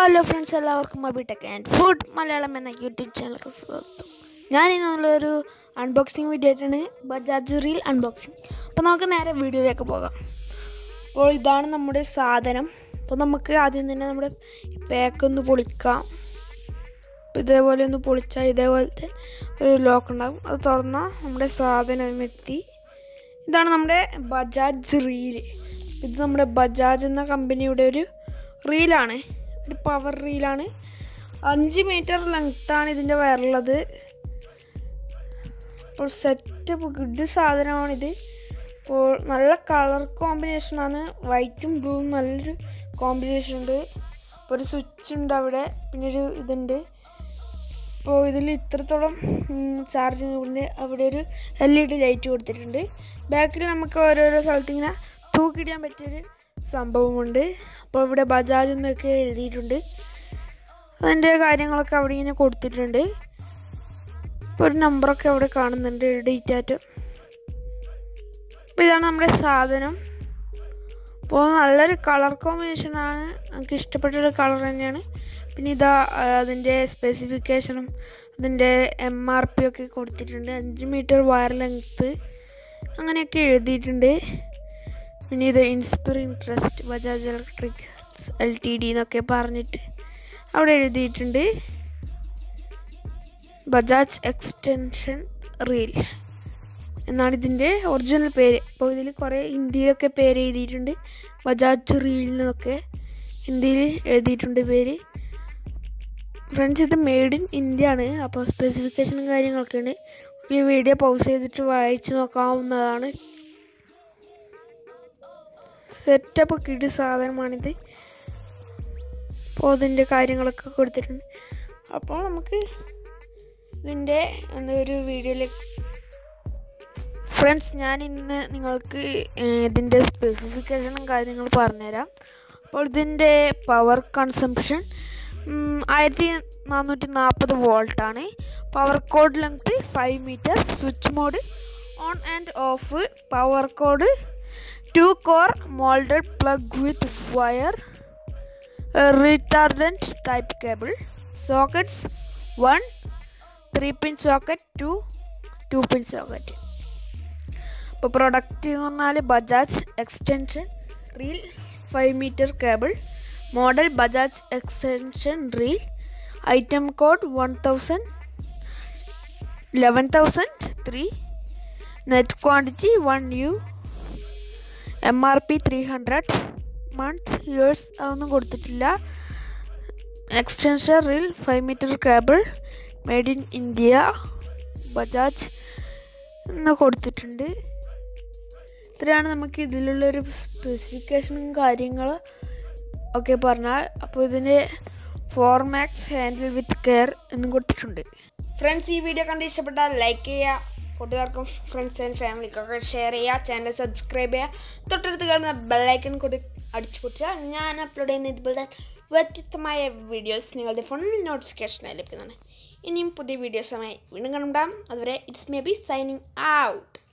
hello friends എല്ലാവർക്കും മബിടെക് and food Malayalam എന്ന YouTube ചാനലിലേക്ക് സ്വാഗതം ഞാൻ ഇന്നുള്ളൊരു അൺബോക്സിങ് വീഡിയോ ആയിട്ടാണ് ബജാജ് റീൽ അൺബോക്സിങ് അപ്പോൾ നമുക്ക് നേരെ വീഡിയോയിലേക്ക് പോകാം അപ്പോൾ ഇതാണ് നമ്മുടെ സാധനം അപ്പോൾ നമുക്ക് ആദ്യം തന്നെ നമ്മുടെ പാക്ക് ഒന്ന് പൊളിക്കാം അപ്പോൾ ഇതേപോലെ ഒന്ന് പൊളിച്ചാൽ ഇതേപോലത്തെ ഒരു ലോക്ക് ഉണ്ടാകും അത് തുറന്നാൽ നമ്മുടെ സാധനം എത്തി ഇതാണ് നമ്മുടെ ബജാജ് റീൽ ഇത് നമ്മുടെ ബജാജ് എന്ന കമ്പനിയുടെ ഒരു റീലാണ് ഒരു പവർ റീലാണ് അഞ്ച് മീറ്റർ ലെങ്ത്താണ് ഇതിൻ്റെ വയറുള്ളത് അപ്പോൾ സെറ്റപ്പ് ഗുഡ് സാധനമാണിത് അപ്പോൾ നല്ല കളർ കോമ്പിനേഷനാണ് വൈറ്റും ബ്ലൂവും നല്ലൊരു കോമ്പിനേഷൻ ഉണ്ട് അപ്പോൾ ഒരു സ്വിച്ച് ഉണ്ട് അവിടെ പിന്നെ ഒരു ഇതുണ്ട് അപ്പോൾ ഇതിൽ ഇത്രത്തോളം ചാർജിങ് ഉണ്ട് അവിടെ ഒരു എൽ ഇ ഡി ലൈറ്റ് കൊടുത്തിട്ടുണ്ട് ബാക്കിൽ നമുക്ക് ഓരോരോ സ്ഥലത്ത് ഇങ്ങനെ തൂക്കിയിടാൻ പറ്റിയൊരു സംഭവമുണ്ട് അപ്പോൾ ഇവിടെ ബജാജ് എന്നൊക്കെ എഴുതിയിട്ടുണ്ട് അതിൻ്റെ കാര്യങ്ങളൊക്കെ അവിടെ ഇങ്ങനെ കൊടുത്തിട്ടുണ്ട് ഇപ്പോൾ ഒരു നമ്പറൊക്കെ അവിടെ കാണുന്നുണ്ട് ഡേറ്റാറ്റ് അപ്പോൾ ഇതാണ് നമ്മുടെ സാധനം അപ്പോൾ നല്ലൊരു കളർ കോമ്പിനേഷനാണ് എനിക്ക് ഇഷ്ടപ്പെട്ടൊരു കളർ തന്നെയാണ് പിന്നെ ഇതാ അതിൻ്റെ സ്പെസിഫിക്കേഷനും അതിൻ്റെ എം ആർ പി ഒക്കെ കൊടുത്തിട്ടുണ്ട് അഞ്ച് മീറ്റർ വയർ ലെങ്ത്ത് അങ്ങനെയൊക്കെ എഴുതിയിട്ടുണ്ട് പിന്നെ ഇത് inspiring trust Bajaj electric L T D എന്നൊക്കെ പറഞ്ഞിട്ട് അവിടെ എഴുതിയിട്ടുണ്ട് ബജാജ് എക്സ്റ്റൻഷൻ റീൽ എന്നാണ് ഇതിൻ്റെ ഒറിജിനൽ പേര് അപ്പോൾ ഇതിൽ കുറേ ഹിന്ദിയിലൊക്കെ പേര് എഴുതിയിട്ടുണ്ട് ബജാജ് റീൽ എന്നൊക്കെ ഹിന്ദിയിൽ എഴുതിയിട്ടുണ്ട് പേര് ഫ്രണ്ട്സ് ഇത് മെയ്ഡ് ഇൻ ഇന്ത്യ ആണ് അപ്പോൾ സ്പെസിഫിക്കേഷനും കാര്യങ്ങളൊക്കെ ഉണ്ട് ഈ വീഡിയോ പൗസ് ചെയ്തിട്ട് വായിച്ചു നോക്കാവുന്നതാണ് സെറ്റപ്പ് കിട് സാധനമാണിത് അപ്പോൾ അതിൻ്റെ കാര്യങ്ങളൊക്കെ കൊടുത്തിട്ടുണ്ട് അപ്പോൾ നമുക്ക് ഇതിൻ്റെ എന്താ ഒരു വീഡിയോയിലേക്ക് ഫ്രണ്ട്സ് ഞാൻ ഇന്ന് നിങ്ങൾക്ക് ഇതിൻ്റെ സ്പെസിഫിക്കേഷനും കാര്യങ്ങളും പറഞ്ഞുതരാം അപ്പോൾ ഇതിൻ്റെ പവർ കൺസംഷൻ ആയിരത്തി നാനൂറ്റി നാൽപ്പത് വോൾട്ടാണ് power cord length five metre switch mode on and off power cord two core moulded plug with wire retardant type cable sockets one three pin socket two two pin socket ഇപ്പോൾ product എന്ന് പറഞ്ഞാൽ Bajaj extension reel five metre cable model Bajaj extension reel item code one thousand eleven thousand three net quantity one U M R P three hundred month years അതൊന്നും കൊടുത്തിട്ടില്ല extension reel five metre cable made in India Bajaj എന്ന് കൊടുത്തിട്ടുണ്ട് ഇത്രയാണ് നമുക്ക് ഇതിലുള്ളൊരു സ്പെസിഫിക്കേഷനും കാര്യങ്ങൾ ഒക്കെ പറഞ്ഞാൽ അപ്പോൾ ഇതിൻ്റെ for max handle with care എന്നും കൊടുത്തിട്ടുണ്ട് ഫ്രണ്ട്സ് ഈ വീഡിയോ കണ്ട് ഇഷ്ടപ്പെട്ടാൽ ലൈക്ക് ചെയ്യുക കൂട്ടുകാർക്കും ഫ്രണ്ട്സ് ആൻഡ് ഫാമിലിക്കൊക്കെ ഷെയർ ചെയ്യുക ചാനൽ സബ്സ്ക്രൈബ് ചെയ്യുക തൊട്ടടുത്ത് കാണുന്ന ബെല്ലൈക്കൺ കൂടി അടിച്ചു പൊട്ടിച്ചാൽ ഞാൻ അപ്ലോഡ് ചെയ്യുന്ന ഇതുപോലെ വ്യത്യസ്തമായ വീഡിയോസ് നിങ്ങളുടെ ഫോണിൽ നോട്ടിഫിക്കേഷനായി ലഭിക്കുന്നതാണ് ഇനിയും പുതിയ വീഡിയോസുമായി വീണ്ടും കണ്ടാം അതുവരെ it's may be signing out